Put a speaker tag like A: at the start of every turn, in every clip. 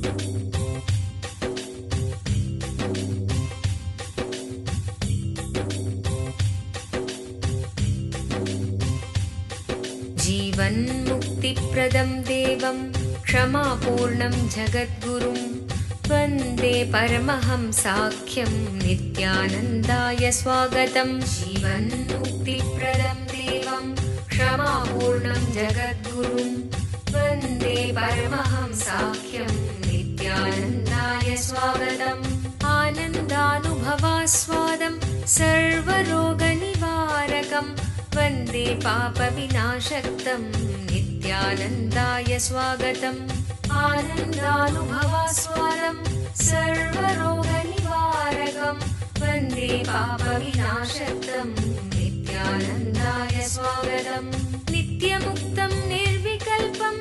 A: जीवन्मुक्तिप्रदं देवं क्षमापूर्णं जगद्गुरुं वन्दे परमहंसाख्यं नित्यानन्दाय स्वागतं जीवन्मुक्तिप्रदं देवं क्षमापूर्णं जगद्गुरुं वन्दे परमहंसाख्यं नित्यानन्दाय स्वागतम् आनन्दानुभवास्वादं सर्वरोगनिवारकं वन्दे पापविनाशक्तं नित्यानन्दाय स्वागतम् आनन्दानुभवास्वादं सर्वरोगनिवारकं वन्दे पापविनाशक्तं नित्यानन्दाय स्वागतम् नित्यमुक्तं निर्विकल्पं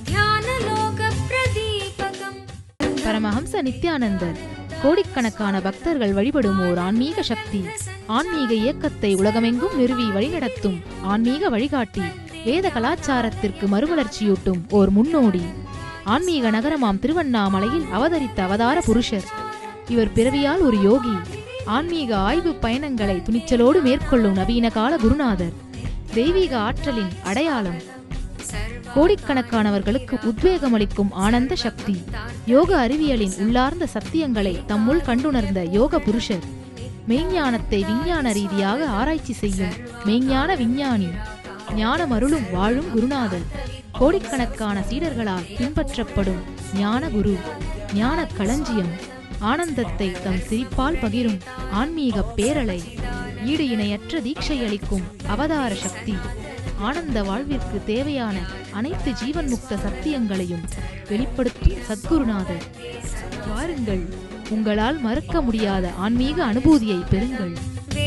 A: ध्यानलोकप्रदीपकम्
B: பரமஹம்ச நித்யானந்தர் கோடிக்கணக்கான பக்தர்கள் வழிபடும் ஓர் ஆன்மீக சக்தி ஆன்மீக இயக்கத்தை உலகமெங்கும் நிறுவி வழிநடத்தும் ஆன்மீக வழிகாட்டி வேத கலாச்சாரத்திற்கு மறுமலர்ச்சியூட்டும் ஓர் முன்னோடி ஆன்மீக நகரமாம் திருவண்ணாமலையில் அவதரித்த அவதார புருஷர் இவர் பிறவியால் ஒரு யோகி ஆன்மீக ஆய்வு பயணங்களை துணிச்சலோடு மேற்கொள்ளும் நவீன கால குருநாதர் தெய்வீக ஆற்றலின் அடையாளம் கோடிக்கணக்கானவர்களுக்கு உத்வேகமளிக்கும் ஆனந்த சக்தி யோக அறிவியலின் உள்ளார்ந்த சத்தியங்களை தம்முள் கண்டுணர்ந்த யோக புருஷர் மெய்ஞானத்தை விஞ்ஞான ரீதியாக ஆராய்ச்சி செய்யும் மெய்ஞான விஞ்ஞானி ஞானம் அருளும் வாழும் குருநாதர் கோடிக்கணக்கான சீடர்களால் பின்பற்றப்படும் ஞான குரு ஞான களஞ்சியம் ஆனந்தத்தை தம் சிரிப்பால் பகிரும் ஆன்மீக பேரலை ஈடு இணையற்ற தீட்சை அளிக்கும் அவதார சக்தி ஆனந்த வாழ்விற்கு தேவையான அனைத்து ஜீவன் முக்த சத்தியங்களையும் வெளிப்படுத்தும் சத்குருநாதர் வாருங்கள் உங்களால் மறக்க முடியாத ஆன்மீக அனுபூதியை பெறுங்கள்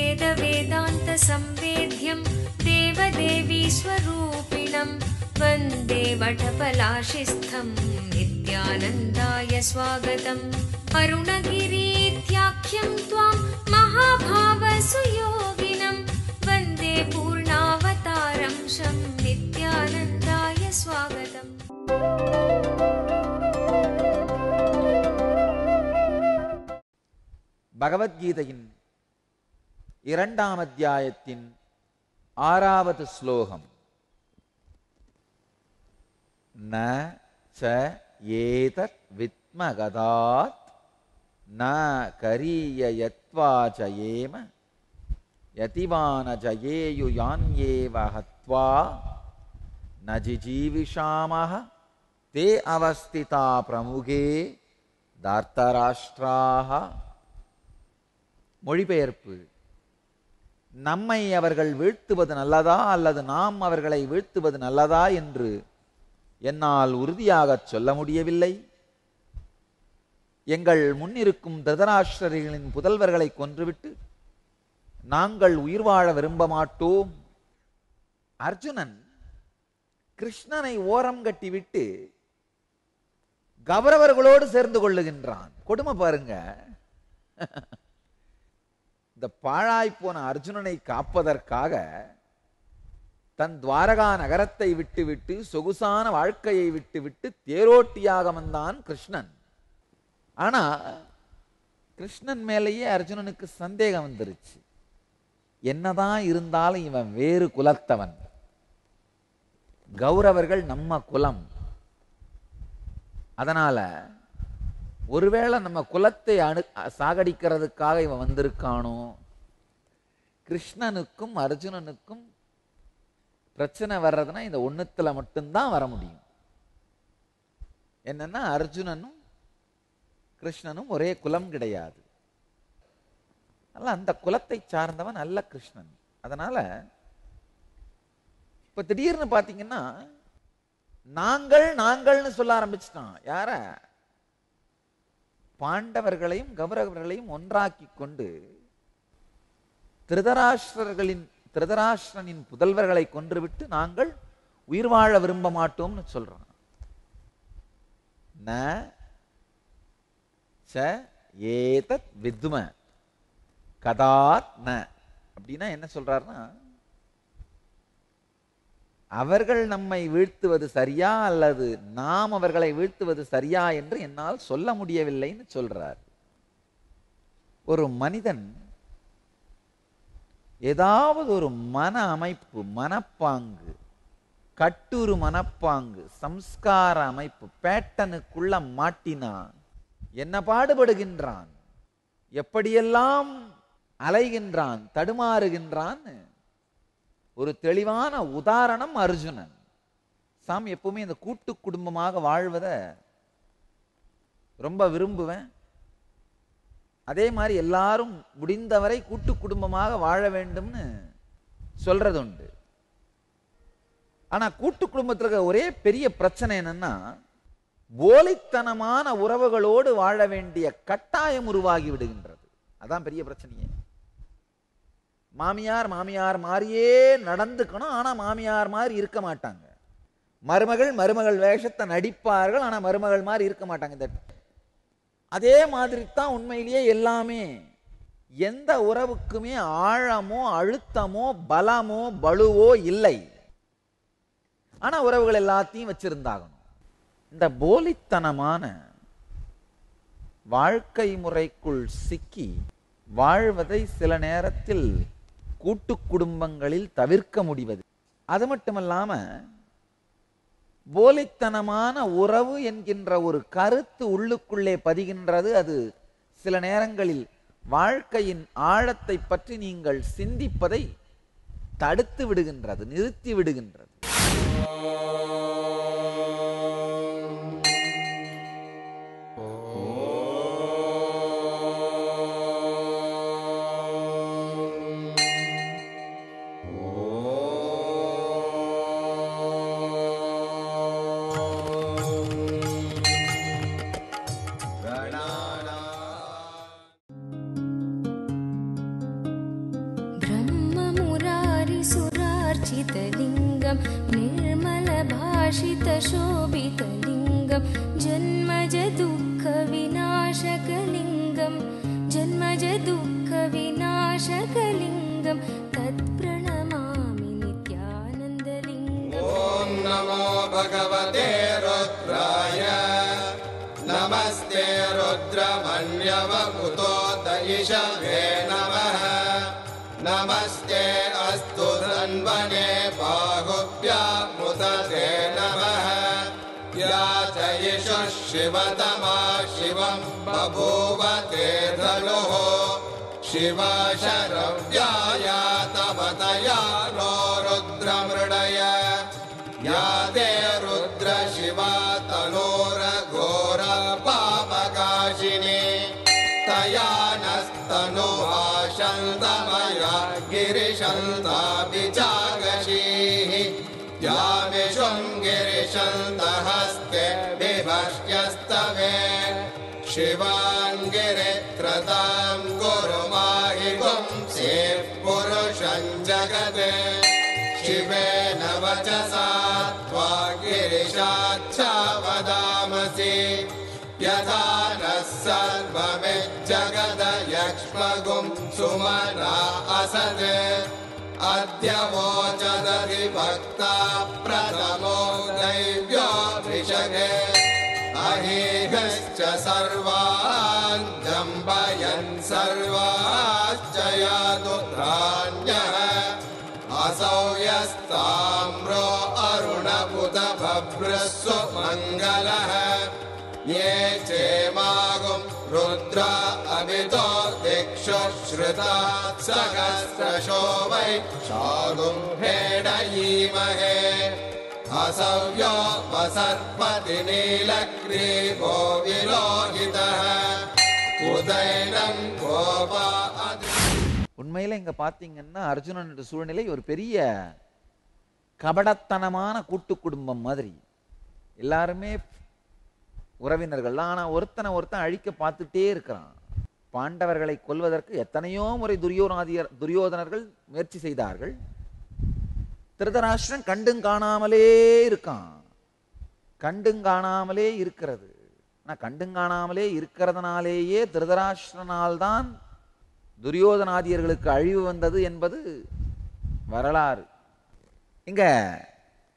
A: वेदवेदान्तसंवेद्यं देवदेवी स्वरूपिणं वन्दे वटपलाशिस्थं नित्यानन्दाय स्वागतम् अरुणगिरीत्याख्यं त्वां महाभावसुयोगिनं वन्दे पूर्णावतारं शं नित्यानन्दाय स्वागतम्
C: பகவத்கீதையின் இரண்டாம் அத்தியாயத்தின் ஆறாவது ஸ்லோகம் ந ச ஏதத் வித்மகதாத் ந கரீயயத்வா ஜயேம யதிவான ஜயேயுயான்யேவ ஹத்வா ந ஜிஜீவிஷாமஹ தே அவஸ்திதா பிரமுகே தார்த்தராஷ்டிராக மொழிபெயர்ப்பு நம்மை அவர்கள் வீழ்த்துவது நல்லதா அல்லது நாம் அவர்களை வீழ்த்துவது நல்லதா என்று என்னால் உறுதியாகச் சொல்ல முடியவில்லை எங்கள் முன்னிருக்கும் திருதராஷ்டிரர்களின் புதல்வர்களை கொன்றுவிட்டு நாங்கள் உயிர் வாழ விரும்ப மாட்டோம் அர்ஜுனன் கிருஷ்ணனை ஓரம் கட்டிவிட்டு கௌரவர்களோடு சேர்ந்து கொள்ளுகின்றான் கொடுமை பாருங்க இந்த பாழாய்ப்போன அர்ஜுனனை காப்பதற்காக தன் துவாரகா நகரத்தை விட்டுவிட்டு சொகுசான வாழ்க்கையை விட்டுவிட்டு தேரோட்டியாக வந்தான் கிருஷ்ணன் ஆனா கிருஷ்ணன் மேலேயே அர்ஜுனனுக்கு சந்தேகம் வந்துருச்சு என்னதான் இருந்தாலும் இவன் வேறு குலத்தவன் கௌரவர்கள் நம்ம குலம் அதனால ஒருவேளை நம்ம குலத்தை அணு சாகடிக்கிறதுக்காக இவன் வந்திருக்கானோ கிருஷ்ணனுக்கும் அர்ஜுனனுக்கும் பிரச்சனை வர்றதுன்னா இந்த ஒண்ணுத்துல மட்டும்தான் வர முடியும் என்னன்னா அர்ஜுனனும் கிருஷ்ணனும் ஒரே குலம் கிடையாது அதனால அந்த குலத்தை சார்ந்தவன் அல்ல கிருஷ்ணன் அதனால இப்ப திடீர்னு பாத்தீங்கன்னா நாங்கள் நாங்கள்னு சொல்ல ஆரம்பிச்சிட்டான் யார பாண்டவர்களையும் கௌரவர்களையும் ஒன்றாக்கி கொண்டு திருதராஷ்டிரர்களின் திருதராஷ்டிரனின் புதல்வர்களை கொன்றுவிட்டு நாங்கள் உயிர் வாழ விரும்ப மாட்டோம்னு சொல்றான் ந ச ஏதத் வித்ம கதாத் ந அப்படின்னா என்ன சொல்றாருன்னா அவர்கள் நம்மை வீழ்த்துவது சரியா அல்லது நாம் அவர்களை வீழ்த்துவது சரியா என்று என்னால் சொல்ல முடியவில்லைன்னு சொல்றார் ஒரு மனிதன் ஏதாவது ஒரு மன அமைப்பு மனப்பாங்கு கட்டுரு மனப்பாங்கு சம்ஸ்கார அமைப்பு பேட்டனுக்குள்ள மாட்டினான் என்ன பாடுபடுகின்றான் எப்படியெல்லாம் அலைகின்றான் தடுமாறுகின்றான் ஒரு தெளிவான உதாரணம் அர்ஜுனன் சாமி எப்பவுமே இந்த கூட்டு குடும்பமாக வாழ்வதை ரொம்ப விரும்புவேன் அதே மாதிரி எல்லாரும் முடிந்தவரை கூட்டு குடும்பமாக வாழ வேண்டும்னு சொல்றது உண்டு ஆனா கூட்டு குடும்பத்தில் இருக்க ஒரே பெரிய பிரச்சனை என்னன்னா போலித்தனமான உறவுகளோடு வாழ வேண்டிய கட்டாயம் உருவாகி விடுகின்றது அதான் பெரிய பிரச்சனையே மாமியார் மாமியார் மாதிரியே நடந்துக்கணும் ஆனா மாமியார் மாதிரி இருக்க மாட்டாங்க மருமகள் மருமகள் வேஷத்தை நடிப்பார்கள் ஆனா மருமகள் மாதிரி இருக்க மாட்டாங்க இந்த அதே மாதிரி தான் உண்மையிலேயே எல்லாமே எந்த உறவுக்குமே ஆழமோ அழுத்தமோ பலமோ பலுவோ இல்லை ஆனா உறவுகள் எல்லாத்தையும் வச்சிருந்தாகணும் இந்த போலித்தனமான வாழ்க்கை முறைக்குள் சிக்கி வாழ்வதை சில நேரத்தில் கூட்டு குடும்பங்களில் தவிர்க்க முடிவது அது மட்டுமல்லாம போலித்தனமான உறவு என்கின்ற ஒரு கருத்து உள்ளுக்குள்ளே பதிகின்றது அது சில நேரங்களில் வாழ்க்கையின் ஆழத்தை பற்றி நீங்கள் சிந்திப்பதை தடுத்து விடுகின்றது நிறுத்தி விடுகின்றது
A: ब्रह्ममुरारिसुरार्चितलिङ्गं निर्मलभाषितशोभितलिङ्गं जन्मज दुःखविनाशकलिङ्गं जन्मज दुःखविनाशकलिङ्गं तत्प्रणमामि नित्यानन्दलिङ्गम्
D: ॐ नमो भगवते रुद्राय नमस्ते रुद्रमन्यवकुतो दयिषवे नमः नमस्ते अस्तु धन्वने बाहुभ्यामुदते नमः या च यशः शिवतमा शिवं बभूव ते धनुः शिवा शरव्याया तवतया नो रुद्रमृडय या ते रुद्र शिवा तनोरघोर पापकाशिनी तया नस्तनुभाषन्तमया गिरिशन्ताभिचागशीः या विशृङ्गिरिशन्तहस्ते विभष्ट्यस्तवे शिवाङ्गिरित्रतां गुरुमाहि पुंसे पुरुषं जगत् शिवेन वचसा त्वा गिरिशाच्छा वदामसि यथा नः सर्वमिज्जगद यक्ष्मगुं सुमना असत् अद्य वोचदधि भक्ता प्रथमो दैव्यो ऋषगे अहीगश्च सर्वान् जम्बयन् सर्वाश्च यादुत्राण्यः असौ यस्ताम्रो अरुणबुधभभ्रस्व मङ्गलः ये चेमागुं रुद्र अमितो दिक्षु श्रुता सहस्रशो वै शागुं हेडयीमहे असव्यो वसर्पति नीलग्रीवो विलोहितः उदैनं गोपा अधि
C: உண்மையில இங்க பாத்தீங்கன்னா அர்ஜுனன் சூழ்நிலை ஒரு பெரிய கபடத்தனமான கூட்டு குடும்பம் மாதிரி எல்லாருமே உறவினர்கள் ஆனா ஒருத்தனை ஒருத்தன் அழிக்க பார்த்துட்டே இருக்கிறான் பாண்டவர்களை கொல்வதற்கு எத்தனையோ முறை துரியோனாதியர் துரியோதனர்கள் முயற்சி செய்தார்கள் திருதராஷ்டிரன் கண்டும் காணாமலே இருக்கான் கண்டும் காணாமலே இருக்கிறது ஆனா கண்டும் காணாமலே இருக்கிறதுனாலேயே திருதராஷ்டிரனால்தான் துரியோதனாதியர்களுக்கு அழிவு வந்தது என்பது வரலாறு இங்க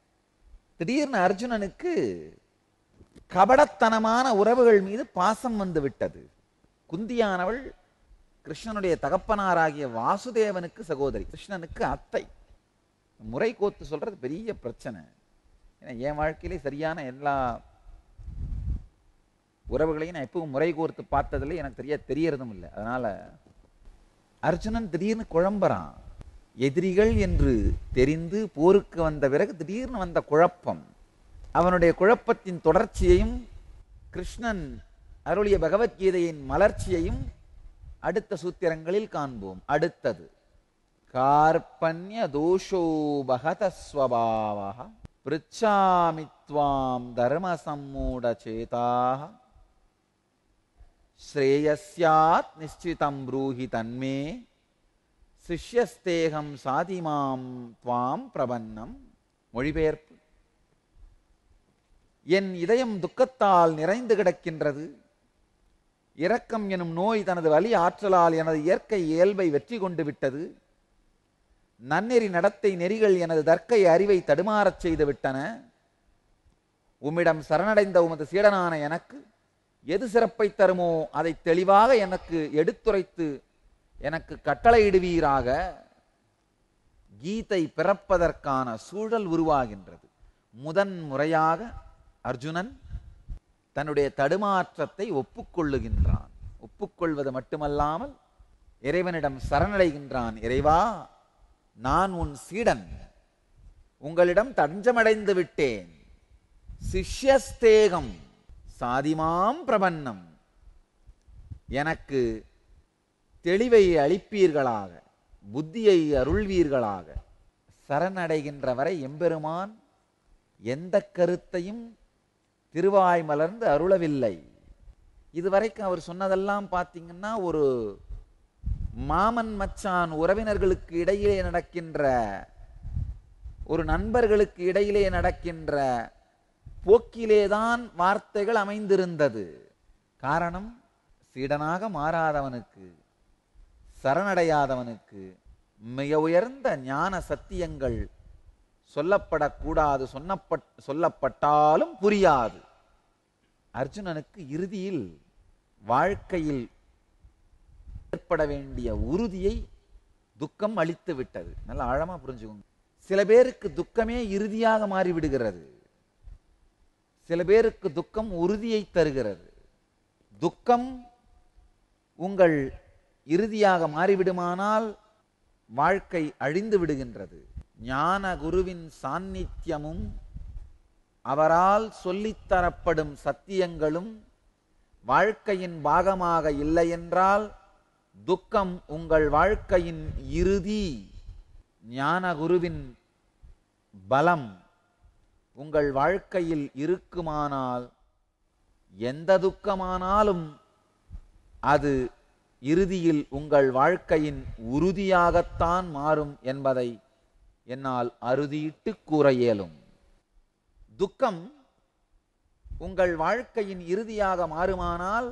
C: திடீர்னு அர்ஜுனனுக்கு கபடத்தனமான உறவுகள் மீது பாசம் வந்து விட்டது குந்தியானவள் கிருஷ்ணனுடைய தகப்பனாராகிய வாசுதேவனுக்கு சகோதரி கிருஷ்ணனுக்கு அத்தை முறை கோத்து சொல்றது பெரிய பிரச்சனை ஏன்னா என் வாழ்க்கையிலே சரியான எல்லா உறவுகளையும் நான் எப்பவும் முறை கோர்த்து பார்த்ததில்லை எனக்கு தெரிய தெரியறதும் இல்லை அதனால அர்ஜுனன் திடீர்னு குழம்புறான் எதிரிகள் என்று தெரிந்து போருக்கு வந்த பிறகு திடீர்னு வந்த குழப்பம் அவனுடைய குழப்பத்தின் தொடர்ச்சியையும் கிருஷ்ணன் அருளிய பகவத்கீதையின் மலர்ச்சியையும் அடுத்த சூத்திரங்களில் காண்போம் அடுத்தது கார்பண்ய தோஷோ பகத ஸ்வபாவः பிருச்சாமி த்வாம் தர்ம சம்மூட சேதாக ஸ்ரேயஸ்யாத் நிச்சிதம் ப்ரூஹி தன்மே சிஷ்யஸ்தேகம் சாதிமாம் துவாம் பிரபன்னம் மொழிபெயர்ப்பு என் இதயம் துக்கத்தால் நிறைந்து கிடக்கின்றது இரக்கம் எனும் நோய் தனது வலி ஆற்றலால் எனது இயற்கை இயல்பை வெற்றி கொண்டு விட்டது நன்னெறி நடத்தை நெறிகள் எனது தர்க்கை அறிவை தடுமாறச் செய்து விட்டன உம்மிடம் சரணடைந்த உமது சீடனான எனக்கு எது சிறப்பை தருமோ அதை தெளிவாக எனக்கு எடுத்துரைத்து எனக்கு கட்டளையிடுவீராக கீதை பிறப்பதற்கான சூழல் உருவாகின்றது முதன் முறையாக அர்ஜுனன் தன்னுடைய தடுமாற்றத்தை ஒப்புக்கொள்ளுகின்றான் ஒப்புக்கொள்வது மட்டுமல்லாமல் இறைவனிடம் சரணடைகின்றான் இறைவா நான் உன் சீடன் உங்களிடம் தஞ்சமடைந்து விட்டேன் சிஷ்யஸ்தேகம் சாதிமாம் பிரபன்னம் எனக்கு தெளிவை அளிப்பீர்களாக புத்தியை அருள்வீர்களாக சரணடைகின்ற வரை எம்பெருமான் எந்த கருத்தையும் திருவாய் மலர்ந்து அருளவில்லை இதுவரைக்கும் அவர் சொன்னதெல்லாம் பார்த்தீங்கன்னா ஒரு மாமன் மச்சான் உறவினர்களுக்கு இடையிலே நடக்கின்ற ஒரு நண்பர்களுக்கு இடையிலே நடக்கின்ற போக்கிலேதான் வார்த்தைகள் அமைந்திருந்தது காரணம் சீடனாக மாறாதவனுக்கு சரணடையாதவனுக்கு மிக உயர்ந்த ஞான சத்தியங்கள் சொல்லப்படக்கூடாது சொன்னப்பட் சொல்லப்பட்டாலும் புரியாது அர்ஜுனனுக்கு இறுதியில் வாழ்க்கையில் ஏற்பட வேண்டிய உறுதியை துக்கம் அளித்து விட்டது நல்லா ஆழமா புரிஞ்சுக்கோங்க சில பேருக்கு துக்கமே இறுதியாக மாறிவிடுகிறது சில பேருக்கு துக்கம் உறுதியை தருகிறது துக்கம் உங்கள் இறுதியாக மாறிவிடுமானால் வாழ்க்கை அழிந்து விடுகின்றது ஞான குருவின் சாநித்தியமும் அவரால் சொல்லித்தரப்படும் சத்தியங்களும் வாழ்க்கையின் பாகமாக இல்லை என்றால் துக்கம் உங்கள் வாழ்க்கையின் இறுதி ஞான குருவின் பலம் உங்கள் வாழ்க்கையில் இருக்குமானால் எந்த துக்கமானாலும் அது இறுதியில் உங்கள் வாழ்க்கையின் உறுதியாகத்தான் மாறும் என்பதை என்னால் அறுதியிட்டு கூற இயலும் துக்கம் உங்கள் வாழ்க்கையின் இறுதியாக மாறுமானால்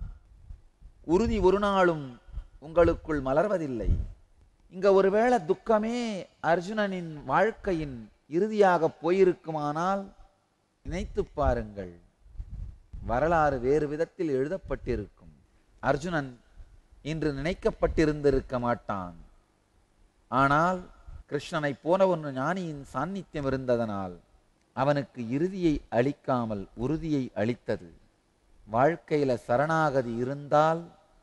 C: உறுதி ஒரு நாளும் உங்களுக்குள் மலர்வதில்லை இங்க ஒருவேளை துக்கமே அர்ஜுனனின் வாழ்க்கையின் இறுதியாக போயிருக்குமானால் நினைத்துப் பாருங்கள் வரலாறு வேறு விதத்தில் எழுதப்பட்டிருக்கும் அர்ஜுனன் இன்று நினைக்கப்பட்டிருந்திருக்க மாட்டான் ஆனால் கிருஷ்ணனை போன ஒன்று ஞானியின் சாநித்தியம் இருந்ததனால் அவனுக்கு இறுதியை அளிக்காமல் உறுதியை அளித்தது வாழ்க்கையில சரணாகதி இருந்தால்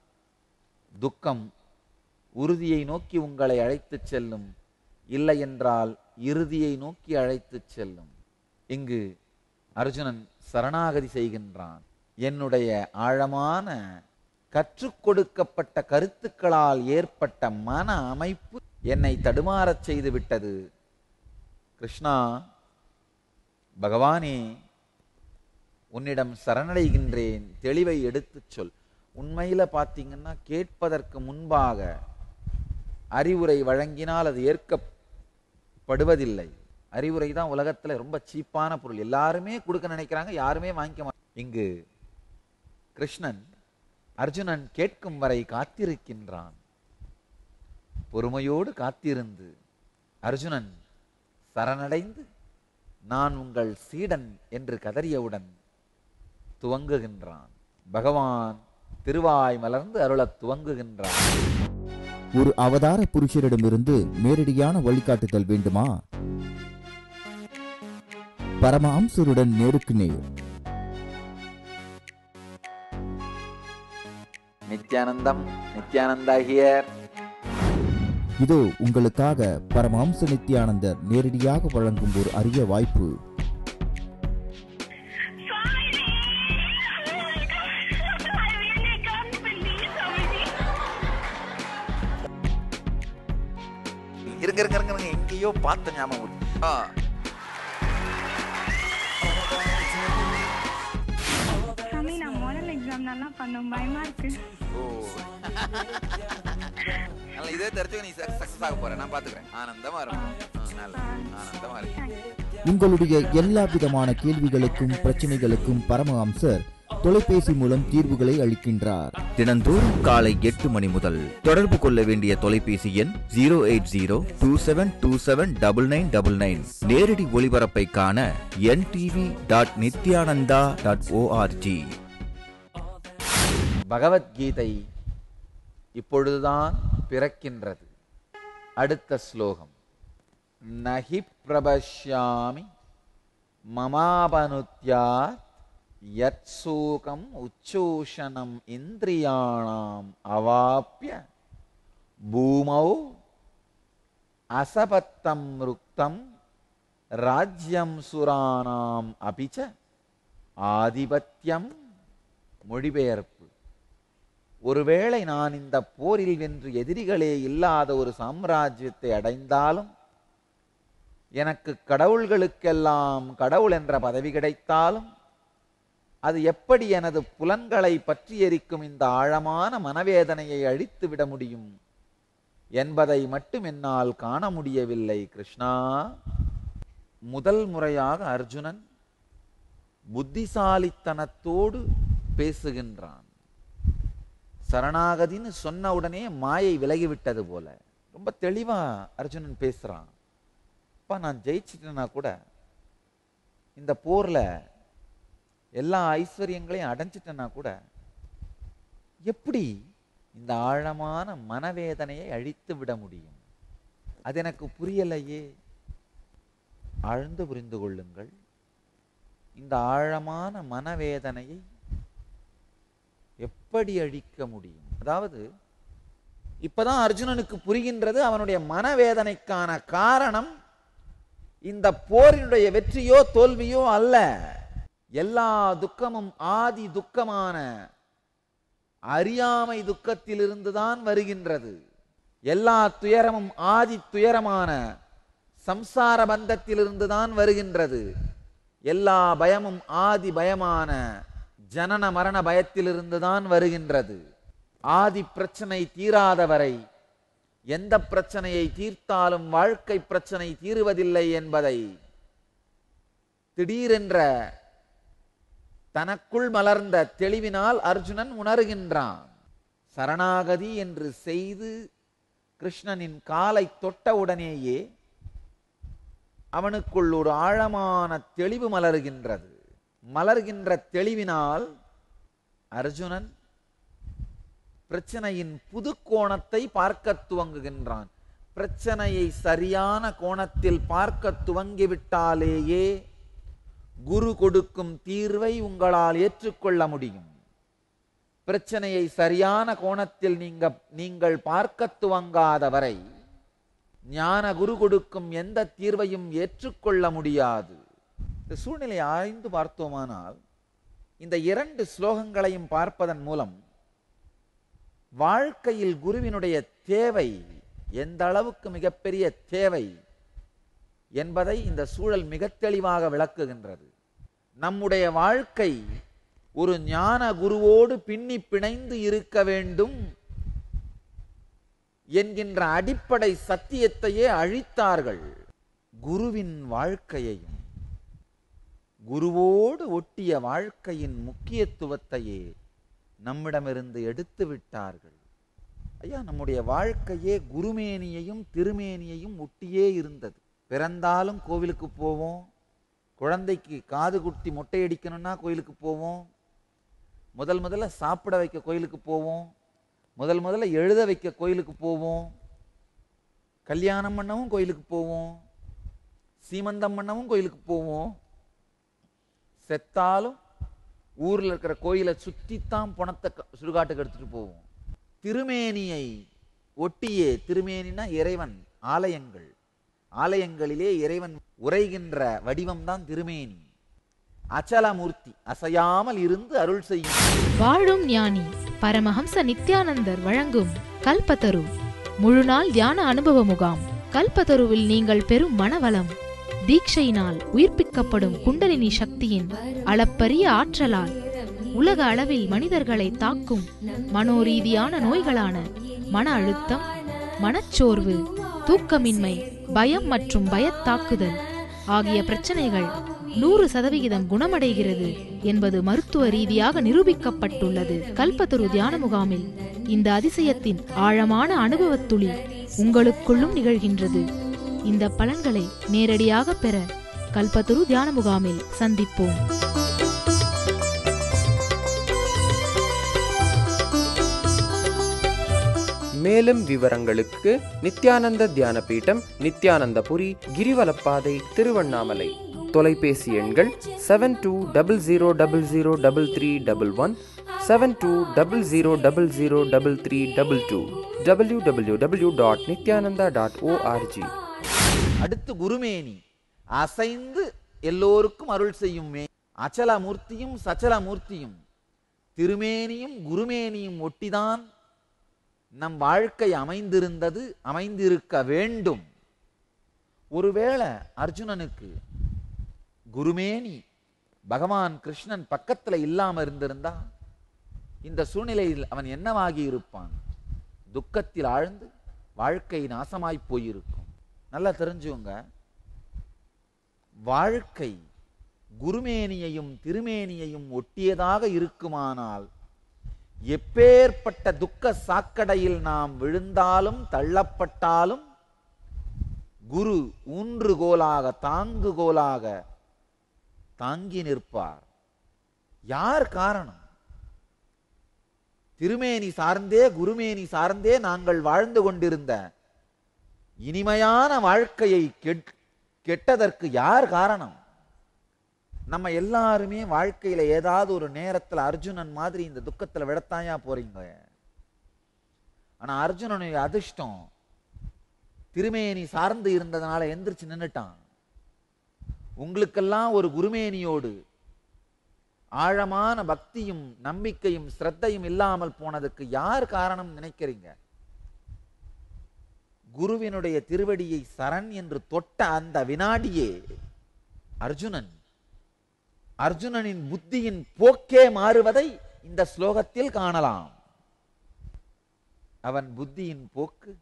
C: துக்கம் உறுதியை நோக்கி உங்களை அழைத்துச் செல்லும் இல்லை என்றால் இறுதியை நோக்கி அழைத்துச் செல்லும் இங்கு அர்ஜுனன் சரணாகதி செய்கின்றான் என்னுடைய ஆழமான கற்றுக் கொடுக்கப்பட்ட கருத்துக்களால் ஏற்பட்ட மன அமைப்பு என்னை தடுமாறச் செய்து விட்டது கிருஷ்ணா பகவானே உன்னிடம் சரணடைகின்றேன் தெளிவை எடுத்துச் சொல் உண்மையில பார்த்தீங்கன்னா கேட்பதற்கு முன்பாக அறிவுரை வழங்கினால் அது ஏற்கப்படுவதில்லை அறிவுரை தான் உலகத்துல ரொம்ப சீப்பான பொருள் எல்லாருமே கொடுக்க நினைக்கிறாங்க யாருமே வாங்கிக்க மாட்டாங்க இங்கு கிருஷ்ணன் அர்ஜுனன் கேட்கும் வரை காத்திருக்கின்றான் பொறுமையோடு காத்திருந்து அர்ஜுனன் சரணடைந்து நான் உங்கள் சீடன் என்று கதறியவுடன் துவங்குகின்றான் பகவான் திருவாய் மலர்ந்து அருளத் துவங்குகின்றான்
E: ஒரு அவதார புருஷரிடமிருந்து நேரடியான வழிகாட்டுதல் வேண்டுமா பரமஹம்சருடன் நேருக்கு நேர்
C: நித்யானந்தம் நித்யானந்தா ஹியர்
E: இதோ உங்களுக்காக பரமஹம்ச நித்யானந்தர் நேரடியாக வழங்கும் ஒரு அரிய வாய்ப்பு
C: இருங்க இருங்க இருங்க இருங்க எங்கேயோ பார்த்த ஞாபகம் வருது. ஆ
F: சாமி நான் மாடல் எக்ஸாம் நல்லா பண்ணோம் பயமா இருக்கு
C: ஓ நல்ல இதே தெரிஞ்சுக்க நீ சக்சஸ் ஆக போற நான் பாத்துக்கிறேன் ஆனந்தமா இருக்கும் ஆ, நல்ல ஆனந்தமா இருக்கு
E: உங்களுடைய எல்லா விதமான கேள்விகளுக்கும் பிரச்சனைகளுக்கும் பரமஹம்சர் தொலைபேசி மூலம் தீர்வுகளை அளிக்கின்றார் தினந்தோறும் காலை எட்டு மணி முதல் தொடர்பு கொள்ள வேண்டிய தொலைபேசி எண் zero eight zero two seven two seven double nine double nine நேரடி ஒளிபரப்பை காண என் TV dot Nithyananda dot O R G
C: Bhagavadgita இப்பொழுதுதான் பிறக்கின்றது அடுத்த ஸ்லோகம் நஹி பிரபஷ்யாமி மமாபனுத்யாத் யத் சூகம் உச்சூஷணம் இந்திரியாணாம் அவாப்ய பூமௌ அசபத்தம் ருக்தம் ராஜ்யம் சுரானாம் அபிச்ச ஆதிபத்தியம் மொழிபெயர்ப்பு ஒருவேளை நான் இந்த போரில் வென்று எதிரிகளே இல்லாத ஒரு சாம்ராஜ்யத்தை அடைந்தாலும் எனக்கு கடவுள்களுக்கெல்லாம் கடவுள் என்ற பதவி கிடைத்தாலும் அது எப்படி எனது புலன்களை பற்றி எரிக்கும் இந்த ஆழமான மனவேதனையை அழித்து விட முடியும் என்பதை மட்டும் என்னால் காண முடியவில்லை கிருஷ்ணா முதல் முறையாக அர்ஜுனன் புத்திசாலித்தனத்தோடு பேசுகின்றான் சரணாகதின்னு சொன்ன உடனே மாயை விலகிவிட்டது போல ரொம்ப தெளிவா அர்ஜுனன் பேசுறான் அப்பா நான் ஜெயிச்சிட்டேன்னா கூட இந்த போர்ல எல்லா ஐஸ்வர்யங்களையும் அடைஞ்சிட்டேன்னா கூட எப்படி இந்த ஆழமான மனவேதனையை அழித்து விட முடியும் அது எனக்கு புரியலையே ஆழ்ந்து புரிந்து கொள்ளுங்கள் இந்த ஆழமான மனவேதனையை எப்படி அழிக்க முடியும் அதாவது இப்பதான் அர்ஜுனனுக்கு புரிகின்றது அவனுடைய மனவேதனைக்கான காரணம் இந்த போரினுடைய வெற்றியோ தோல்வியோ அல்ல எல்லா துக்கமும் ஆதி துக்கமான அறியாமை துக்கத்திலிருந்து தான் வருகின்றது எல்லா துயரமும் ஆதி துயரமான சம்சார பந்தத்திலிருந்து தான் வருகின்றது எல்லா பயமும் ஆதி பயமான ஜனன மரண பயத்திலிருந்து தான் வருகின்றது ஆதி பிரச்சனை தீராதவரை எந்த பிரச்சனையை தீர்த்தாலும் வாழ்க்கை பிரச்சனை தீருவதில்லை என்பதை திடீரென்ற தனக்குள் மலர்ந்த தெளிவினால் அர்ஜுனன் உணர்கின்றான் சரணாகதி என்று செய்து கிருஷ்ணனின் காலை தொட்டவுடனேயே அவனுக்குள் ஒரு ஆழமான தெளிவு மலர்கின்றது மலர்கின்ற தெளிவினால் அர்ஜுனன் பிரச்சனையின் புது கோணத்தை பார்க்க துவங்குகின்றான் பிரச்சனையை சரியான கோணத்தில் பார்க்க துவங்கிவிட்டாலேயே குரு கொடுக்கும் தீர்வை உங்களால் ஏற்றுக்கொள்ள முடியும் பிரச்சனையை சரியான கோணத்தில் நீங்க நீங்கள் பார்க்க துவங்காத வரை ஞான குரு கொடுக்கும் எந்த தீர்வையும் ஏற்றுக்கொள்ள முடியாது இந்த சூழ்நிலையை ஆய்ந்து பார்த்தோமானால் இந்த இரண்டு ஸ்லோகங்களையும் பார்ப்பதன் மூலம் வாழ்க்கையில் குருவினுடைய தேவை எந்த அளவுக்கு மிகப்பெரிய தேவை என்பதை இந்த சூழல் மிக தெளிவாக விளக்குகின்றது நம்முடைய வாழ்க்கை ஒரு ஞான குருவோடு பின்னி பிணைந்து இருக்க வேண்டும் என்கின்ற அடிப்படை சத்தியத்தையே அழித்தார்கள் குருவின் வாழ்க்கையையும் குருவோடு ஒட்டிய வாழ்க்கையின் முக்கியத்துவத்தையே நம்மிடமிருந்து எடுத்து விட்டார்கள் ஐயா நம்முடைய வாழ்க்கையே குருமேனியையும் திருமேனியையும் ஒட்டியே இருந்தது பிறந்தாலும் கோவிலுக்கு போவோம் குழந்தைக்கு காது குத்தி மொட்டை அடிக்கணும்னா கோயிலுக்கு போவோம் முதல் முதல்ல சாப்பிட வைக்க கோயிலுக்கு போவோம் முதல் முதல்ல எழுத வைக்க கோயிலுக்கு போவோம் கல்யாணம் பண்ணவும் கோயிலுக்கு போவோம் சீமந்தம் பண்ணவும் கோயிலுக்கு போவோம் செத்தாலும் ஊர்ல இருக்கிற கோயிலை சுத்தித்தான் பணத்தை க- சுடுகாட்டுக்கு எடுத்துட்டு போவோம் திருமேனியை ஒட்டியே திருமேனினா இறைவன் ஆலயங்கள் ஆலயங்களிலே இறைவன் உரைகின்ற வடிவம்தான் திருமேனி அச்சலமூர்த்தி அசையாமல் இருந்து அருள் செய்யும்
B: வாழும் ஞானி பரமஹம்ச நித்யானந்தர் வழங்கும் கல்பத்தரு முழுநாள் தியான அனுபவ முகாம் கல்பத்தருவில் நீங்கள் பெறும் மனவளம் தீட்சையினால் உயிர்ப்பிக்கப்படும் குண்டலினி சக்தியின் அளப்பரிய ஆற்றலால் உலக அளவில் மனிதர்களை தாக்கும் மனோரீதியான நோய்களான மன அழுத்தம் மனச்சோர்வு தூக்கமின்மை பயம் மற்றும் பயத்தாக்குதல் ஆகிய பிரச்சனைகள் நூறு சதவிகிதம் குணமடைகிறது என்பது மருத்துவ ரீதியாக நிரூபிக்கப்பட்டுள்ளது கல்பத்தரு தியான முகாமில் இந்த அதிசயத்தின் ஆழமான அனுபவத் துளி உங்களுக்குள்ளும் நிகழ்கின்றது இந்த பலன்களை நேரடியாக பெற கல்பத்தரு தியான முகாமில் சந்திப்போம்
G: மேலும் விவரங்களுக்கு நித்யானந்த தியான பீட்டம் நித்யானந்தபுரி கிரிவலப்பாதை திருவண்ணாமலை தொலைபேசி எண்கள் seven two double zero double zero double three double one seven two double zero double zero double three double two W W W dot Nithyananda dot O R G
C: அடுத்து குருமேனி அசைந்து எல்லோருக்கும் அருள் செய்யும் மே அச்சலமூர்த்தியும் சச்சலமூர்த்தியும் திருமேனியும் குருமேனியும் ஒட்டிதான் நம் வாழ்க்கை அமைந்திருந்தது அமைந்திருக்க வேண்டும் ஒருவேளை அர்ஜுனனுக்கு குருமேனி பகவான் கிருஷ்ணன் பக்கத்துல இல்லாம இருந்திருந்தா இந்த சூழ்நிலையில் அவன் என்னவாகி இருப்பான் துக்கத்தில் ஆழ்ந்து வாழ்க்கை நாசமாய் போயிருக்கும் நல்லா தெரிஞ்சுங்க வாழ்க்கை குருமேனியையும் திருமேனியையும் ஒட்டியதாக இருக்குமானால் எப்பேற்பட்ட துக்க சாக்கடையில் நாம் விழுந்தாலும் தள்ளப்பட்டாலும் குரு ஊன்றுகோலாக தாங்குகோலாக தாங்கி நிற்பார் யார் காரணம் திருமேனி சார்ந்தே குருமேனி சார்ந்தே நாங்கள் வாழ்ந்து கொண்டிருந்த இனிமையான வாழ்க்கையை கெட்- கெட்டதற்கு யார் காரணம் நம்ம எல்லாருமே வாழ்க்கையில ஏதாவது ஒரு நேரத்துல அர்ஜுனன் மாதிரி இந்த துக்கத்துல விடத்தாயா போறீங்க ஆனா அர்ஜுனனுடைய அதிர்ஷ்டம் திருமேனி சார்ந்து இருந்ததுனால எந்திரிச்சு நின்னுட்டான் உங்களுக்கெல்லாம் ஒரு குருமேனியோடு ஆழமான பக்தியும் நம்பிக்கையும் சிரத்தையும் இல்லாமல் போனதுக்கு யார் காரணம் நினைக்கிறீங்க குருவினுடைய திருவடியை சரண் என்று தொட்ட அந்த வினாடியே அர்ஜுனன் அர்ஜுனனின் புத்தியின் போக்கே மாறுவதை இந்த ஸ்லோகத்தில் காணலாம் அவன் புத்தியின் போக்கு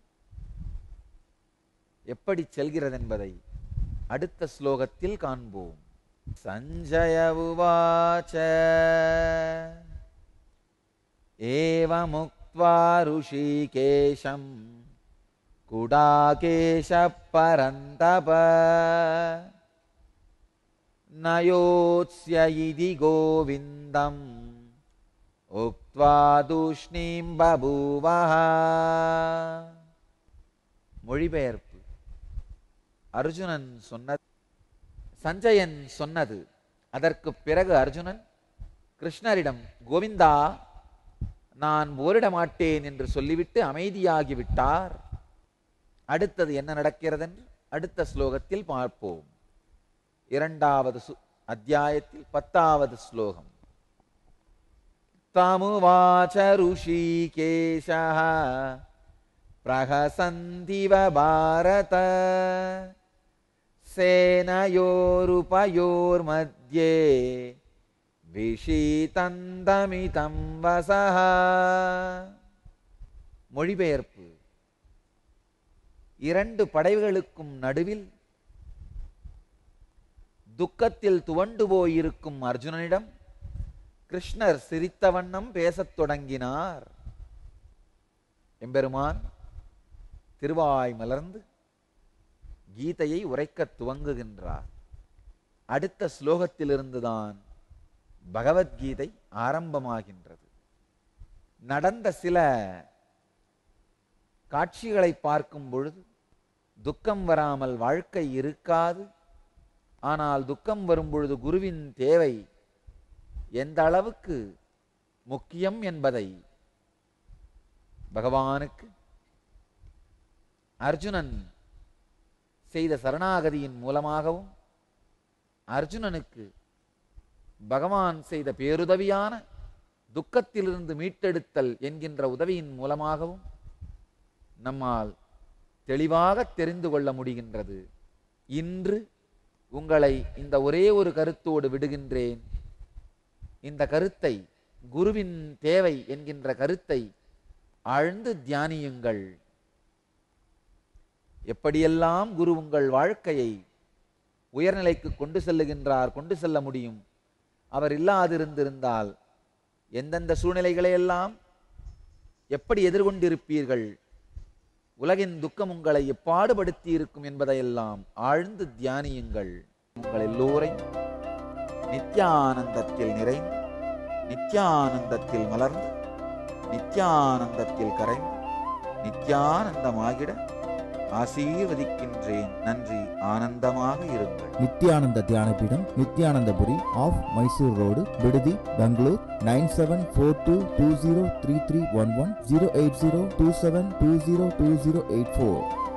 C: எப்படி செல்கிறது என்பதை அடுத்த ஸ்லோகத்தில் காண்போம் சஞ்சய உவாச்ச ஏவமுக்த்வா ருஷிகேஷம் குடாகேஷ பரந்தப நயோத்ஸ்ய இதி கோவிந்தம் உக்த்வா தூஷ்ணீம் பபூவஹ மொழிபெயர்ப்பு அர்ஜுனன் சொன்னது சஞ்சயன் சொன்னது அதற்கு பிறகு அர்ஜுனன் கிருஷ்ணரிடம் கோவிந்தா நான் போரிட மாட்டேன் என்று சொல்லிவிட்டு அமைதியாகி விட்டார் அடுத்தது என்ன நடக்கிறது என்று அடுத்த ஸ்லோகத்தில் பார்ப்போம் இரண்டாவது சு- அத்தியாயத்தில் பத்தாவது ஸ்லோகம் தமுவாச்ச ருஷிகேஷः பிரஹசந்திவ பாரத சேனயோருபயோர்மத்யே விஷீதந்தமிதம் வசஹ மொழிபெயர்ப்பு இரண்டு படைகளுக்கும் நடுவில் துக்கத்தில் துவண்டு போயிருக்கும் அர்ஜுனனிடம் கிருஷ்ணர் சிரித்த வண்ணம் பேசத் தொடங்கினார் எம்பெருமான் திருவாய் மலர்ந்து கீதையை உரைக்கத் துவங்குகின்றார் அடுத்த ஸ்லோகத்திலிருந்துதான் பகவத்கீதை ஆரம்பமாகின்றது நடந்த சில காட்சிகளை பார்க்கும் பொழுது துக்கம் வராமல் வாழ்க்கை இருக்காது ஆனால் துக்கம் வரும் பொழுது குருவின் தேவை எந்த அளவுக்கு முக்கியம் என்பதை பகவானுக்கு அர்ஜுனன் செய்த சரணாகதியின் மூலமாகவும் அர்ஜுனனுக்கு பகவான் செய்த பேருதவியான துக்கத்திலிருந்து மீட்டெடுத்தல் என்கின்ற உதவியின் மூலமாகவும் நம்மால் தெளிவாக தெரிந்து கொள்ள முடிகின்றது இன்று உங்களை இந்த ஒரே ஒரு கருத்தோடு விடுகின்றேன் இந்த கருத்தை குருவின் தேவை என்கின்ற கருத்தை ஆழ்ந்து தியானியுங்கள் எப்படியெல்லாம் குரு உங்கள் வாழ்க்கையை உயர்நிலைக்கு கொண்டு செல்லுகின்றார் கொண்டு செல்ல முடியும் அவர் இல்லாதிருந்திருந்தால் எந்தெந்த சூழ்நிலைகளை எல்லாம் எப்படி எதிர்கொண்டிருப்பீர்கள் உலகின் துக்கம் உங்களை எப்பாடுபடுத்தி இருக்கும் என்பதையெல்லாம் ஆழ்ந்து தியானியுங்கள் உங்கள் எல்லோரையும் நித்யானந்தத்தில் நிறைந்து நித்யானந்தத்தில் மலர்ந்து நித்யானந்தத்தில் கரைந்து நித்யானந்தமாகிட ஆசீர்வதிக்கின்றேன் நன்றி ஆனந்தமாக இருங்கள்
E: நித்யானந்த தியானபீடம் நித்யானந்தபுரி ஆஃப் மைசூர் ரோடு விடுதி Bangalore nine seven four two two zero three three one one zero eight zero two seven two zero two zero eight four